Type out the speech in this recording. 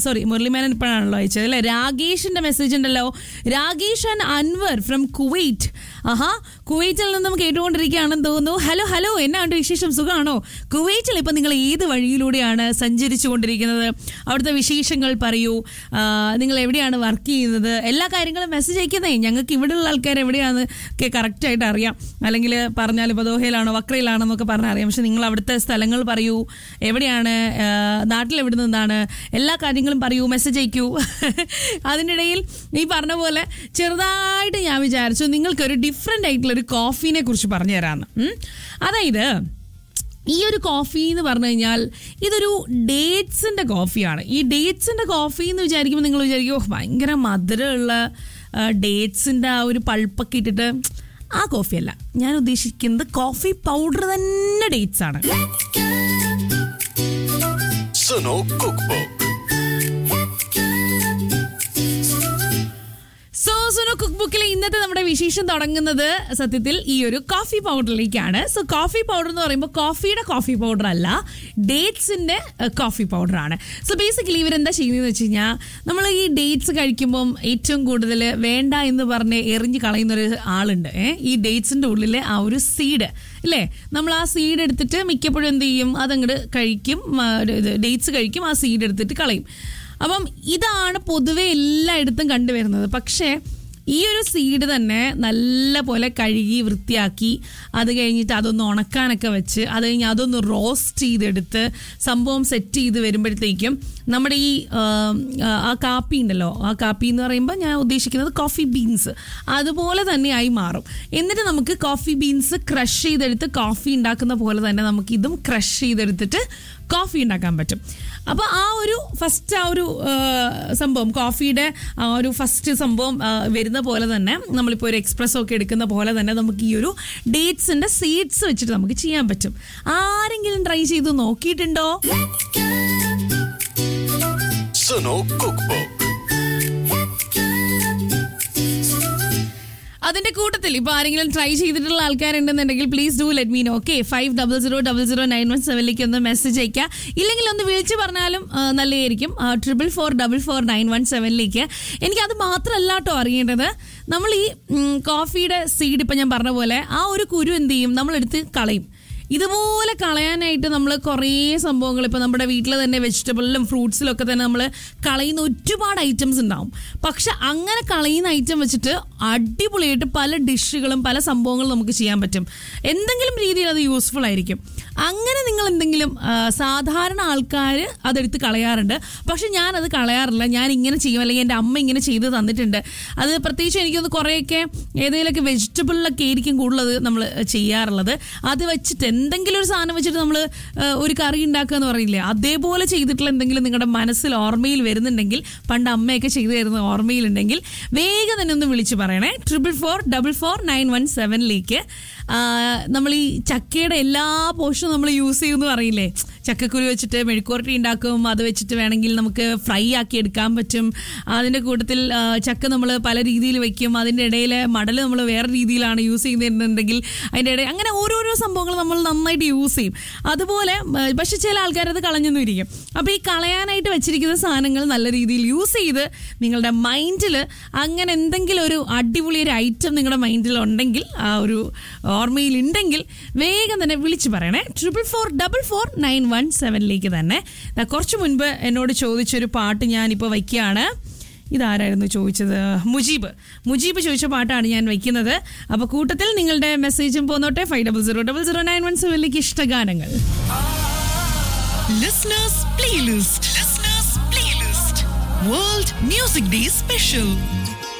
Sorry മുരളിമേനൻ ഇപ്പോഴാണല്ലോ അയച്ചത് അല്ലെ രാഗേഷിന്റെ മെസ്സേജ് ഉണ്ടല്ലോ Ragesh and Anvar from Kuwait ആഹാ കുവൈറ്റിൽ നിന്നും കേട്ടുകൊണ്ടിരിക്കുകയാണെന്ന് തോന്നുന്നു ഹലോ ഹലോ എന്നാണ്ട് വിശേഷം സുഖമാണോ കുവൈറ്റിൽ ഇപ്പൊ നിങ്ങൾ ഏത് വഴിയിലൂടെയാണ് സഞ്ചരിച്ചു കൊണ്ടിരിക്കുന്നത് അവിടുത്തെ വിശേഷങ്ങൾ പറയൂ ആ, നിങ്ങൾ എവിടെയാണ് വർക്ക് ചെയ്യുന്നത് എല്ലാ കാര്യങ്ങളും മെസ്സേജ് അയക്കുന്നേ ഞങ്ങൾക്ക് ഇവിടെയുള്ള ആൾക്കാർ എവിടെയാണ് ഒക്കെ കറക്റ്റ് ആയിട്ട് അറിയാം അല്ലെങ്കിൽ പറഞ്ഞാൽ ഇപ്പോൾ ദോഹയിലാണോ വക്രയിലാണോ എന്നൊക്കെ പറഞ്ഞാൽ അറിയാം പക്ഷെ നിങ്ങൾ അവിടുത്തെ സ്ഥലങ്ങൾ പറയൂ എവിടെയാണ് ആ, നാട്ടിൽ എവിടെ നിന്നാണ് എല്ലാ കാര്യങ്ങളും പറയൂ മെസ്സേജ് അയക്കൂ അതിനിടയിൽ ഈ പറഞ്ഞ പോലെ ചെറുതായിട്ട് ഞാൻ വിചാരിച്ചു നിങ്ങൾക്കൊരു ഡിഫറെൻ്റ് ആയിട്ടുള്ള ഒരു കോഫീനെ കുറിച്ച് പറഞ്ഞു തരാമെന്ന് ഉം. അതായത് ഈ ഒരു കോഫി എന്ന് പറഞ്ഞു കഴിഞ്ഞാൽ ഇതൊരു ഡേറ്റ്സിന്റെ കോഫിയാണ് ഈ ഡേറ്റ്സിന്റെ കോഫി എന്ന് വിചാരിക്കുമ്പോൾ നിങ്ങൾ വിചാരിക്കും "ഓ, ഭയങ്കര മധുരമുള്ള ഡേറ്റ്സിന്റെ ആ ഒരു പൾപ്പൊക്കെ ഇട്ടിട്ട് ആ കോഫിയല്ല ഞാൻ ഉദ്ദേശിക്കുന്നത് കോഫി പൗഡർ തന്നെ ഡേറ്റ്സ് ആണ് Suno cook book so Sunu cook ബുക്കിലെ ഇന്നത്തെ നമ്മുടെ വിശേഷം തുടങ്ങുന്നത് സത്യത്തിൽ ഈ ഒരു കോഫി പൗഡറിലേക്കാണ് സോ കോഫി പൗഡർ എന്ന് പറയുമ്പോൾ കോഫിയുടെ കോഫി പൗഡർ അല്ല ഡേറ്റ്സിന്റെ കോഫി പൗഡർ ആണ് സോ ബേസിക്കലി ഇവരെന്താ ചെയ്യുന്നതെന്ന് വെച്ച് കഴിഞ്ഞാൽ നമ്മൾ ഈ ഡേറ്റ്സ് കഴിക്കുമ്പം ഏറ്റവും കൂടുതൽ വേണ്ട എന്ന് പറഞ്ഞ് എറിഞ്ഞ് കളയുന്ന ഒരു ആളുണ്ട് ഏ? ഈ ഡേറ്റ്സിന്റെ ഉള്ളിലെ ആ ഒരു സീഡ് ഇല്ലേ നമ്മൾ ആ സീഡ് എടുത്തിട്ട് മിക്കപ്പോഴും എന്ത് ചെയ്യും അതങ്ങോട്ട് കഴിക്കും ഡേറ്റ്സ് കഴിക്കും ആ സീഡ് എടുത്തിട്ട് കളയും അപ്പം ഇതാണ് പൊതുവെ എല്ലായിടത്തും കണ്ടുവരുന്നത് പക്ഷേ ഈ ഒരു സീഡ് തന്നെ നല്ല പോലെ കഴുകി വൃത്തിയാക്കി അത് കഴിഞ്ഞിട്ട് അതൊന്ന് ഉണക്കാനൊക്കെ വെച്ച് അത് കഴിഞ്ഞ് അതൊന്ന് റോസ്റ്റ് ചെയ്തെടുത്ത് സംഭവം സെറ്റ് ചെയ്ത് വരുമ്പോഴത്തേക്കും നമ്മുടെ ഈ ആ, ആ കാപ്പി ഉണ്ടല്ലോ ആ കാപ്പി എന്ന് പറയുമ്പോൾ ഞാൻ ഉദ്ദേശിക്കുന്നത് കോഫി ബീൻസ് അതുപോലെ തന്നെ ആയി മാറും എന്നിട്ട് നമുക്ക് കോഫി ബീൻസ് ക്രഷ് ചെയ്തെടുത്ത് കോഫി ഉണ്ടാക്കുന്ന പോലെ തന്നെ നമുക്ക് ഇതും ക്രഷ് ചെയ്തെടുത്തിട്ട് കോഫി ഉണ്ടാക്കാൻ പറ്റും അപ്പോൾ ആ ഒരു ഫസ്റ്റ് ആ ഒരു ആ, സംഭവം കോഫിയുടെ ആ ഒരു ഫസ്റ്റ് സംഭവം ആ, വരുന്ന പോലെ തന്നെ നമ്മളിപ്പോൾ ഒരു എക്സ്പ്രസ് ഒക്കെ എടുക്കുന്ന പോലെ തന്നെ നമുക്ക് ഈ ഒരു ഡേറ്റ്സിന്റെ സീഡ്സ് വെച്ചിട്ട് നമുക്ക് ചെയ്യാൻ പറ്റും ആരെങ്കിലും ട്രൈ ചെയ്ത് നോക്കിയിട്ടുണ്ടോ സുനോ കുക്ക് ബുക്ക് അതിന്റെ കൂട്ടത്തിൽ ഇപ്പൊ ആരെങ്കിലും ട്രൈ ചെയ്തിട്ടുള്ള ആൾക്കാരുണ്ടെന്നുണ്ടെങ്കിൽ please do let me okay five double zero double zero nine one സെവനിലേക്ക് ഒന്ന് മെസ്സേജ് അയക്കുക ഇല്ലെങ്കിൽ ഒന്ന് വിളിച്ച് പറഞ്ഞാലും ആ, നല്ലതായിരിക്കും triple four double four nine one സെവനിലേക്ക് എനിക്ക് അത് മാത്രമല്ല കേട്ടോ അറിയേണ്ടത് നമ്മൾ ഈ ഉം, കോഫിയുടെ സീഡ് ഇപ്പൊ ഞാൻ പറഞ്ഞ പോലെ ആ ഒരു കുരു എന്ത് ചെയ്യും നമ്മളെടുത്ത് കളയും ഇതുപോലെ കളയാനായിട്ട് നമ്മൾ കുറേ സംഭവങ്ങൾ ഇപ്പോൾ നമ്മുടെ വീട്ടിൽ തന്നെ വെജിറ്റബിളിലും ഫ്രൂട്ട്സിലും ഒക്കെ തന്നെ നമ്മൾ കളയുന്ന ഒരുപാട് ഐറ്റംസ് ഉണ്ടാവും പക്ഷെ അങ്ങനെ കളയുന്ന ഐറ്റം വെച്ചിട്ട് അടിപൊളിയായിട്ട് പല ഡിഷുകളും പല സംഭവങ്ങളും നമുക്ക് ചെയ്യാൻ പറ്റും എന്തെങ്കിലും രീതിയിൽ അത് യൂസ്ഫുൾ ആയിരിക്കും അങ്ങനെ നിങ്ങൾ എന്തെങ്കിലും ആ, സാധാരണ ആൾക്കാർ അതെടുത്ത് കളയാറുണ്ട് പക്ഷെ ഞാൻ അത് കളയാറില്ല ഞാൻ ഇങ്ങനെ ചെയ്യും അല്ലെങ്കിൽ എൻ്റെ അമ്മ ഇങ്ങനെ ചെയ്ത് തന്നിട്ടുണ്ട് അത് പ്രത്യേകിച്ച് എനിക്കൊന്ന് കുറേയൊക്കെ ഏതെങ്കിലുമൊക്കെ വെജിറ്റബിളിലൊക്കെ ആയിരിക്കും കൂടുതൽ നമ്മൾ ചെയ്യാറുള്ളത് അത് വെച്ചിട്ട് എന്തെങ്കിലും ഒരു സാധനം വെച്ചിട്ട് നമ്മൾ ഒരു കറി ഉണ്ടാക്കുക എന്ന് പറയില്ലേ അതേപോലെ ചെയ്തിട്ടുള്ള എന്തെങ്കിലും നിങ്ങളുടെ മനസ്സിൽ ഓർമ്മയിൽ വരുന്നുണ്ടെങ്കിൽ പണ്ട് അമ്മയൊക്കെ ചെയ്തു തരുന്ന ഓർമ്മയിലുണ്ടെങ്കിൽ വേഗം തന്നെ ഒന്ന് വിളിച്ച് പറയണേ triple four double four nine one സെവനിലേക്ക് നമ്മൾ ഈ ചക്കയുടെ എല്ലാ പോർഷനും നമ്മൾ യൂസ് ചെയ്യുമെന്ന് പറയില്ലേ ചക്കക്കുരു വെച്ചിട്ട് മെഴുക്കുവരട്ടി ഉണ്ടാക്കും അത് വെച്ചിട്ട് വേണമെങ്കിൽ നമുക്ക് ഫ്രൈ ആക്കി എടുക്കാൻ പറ്റും അതിൻ്റെ കൂട്ടത്തിൽ ആ, ചക്ക നമ്മൾ പല രീതിയിൽ വെക്കും അതിൻ്റെ ഇടയിൽ മടൽ നമ്മൾ വേറെ രീതിയിലാണ് യൂസ് ചെയ്യുന്നുണ്ടെങ്കിൽ അതിൻ്റെ ഇടയിൽ അങ്ങനെ ഓരോരോ സംഭവങ്ങൾ നമ്മൾ നന്നായിട്ട് യൂസ് ചെയ്യും അതുപോലെ ആ, പക്ഷെ ചില ആൾക്കാരത് കളഞ്ഞൊന്നും ഇരിക്കും അപ്പോൾ ഈ കളയാനായിട്ട് വെച്ചിരിക്കുന്ന സാധനങ്ങൾ നല്ല രീതിയിൽ യൂസ് ചെയ്ത് നിങ്ങളുടെ മൈൻഡിൽ അങ്ങനെ എന്തെങ്കിലും ഒരു അടിപൊളി ഒരു ഐറ്റം നിങ്ങളുടെ മൈൻഡിൽ ഉണ്ടെങ്കിൽ ആ ഒരു ഓർമ്മയിൽ ഉണ്ടെങ്കിൽ വേഗം തന്നെ വിളിച്ചു പറയണേ triple four double four nine one സെവനിലേക്ക് തന്നെ ദാ കുറച്ച് മുൻപ് എന്നോട് ചോദിച്ചൊരു പാട്ട് ഞാനിപ്പോൾ വയ്ക്കുകയാണ് ഇതാരായിരുന്നു ചോദിച്ചത് മുജീബ് മുജീബ് ചോദിച്ച പാട്ടാണ് ഞാൻ വയ്ക്കുന്നത് അപ്പോൾ കൂട്ടത്തിൽ നിങ്ങളുടെ മെസ്സേജും പോന്നോട്ടെ five double zero double zero nine one സെവനിലേക്ക് ഇഷ്ടഗാനങ്ങൾ Listeners Playlist. Listeners Playlist. World Music Day Special.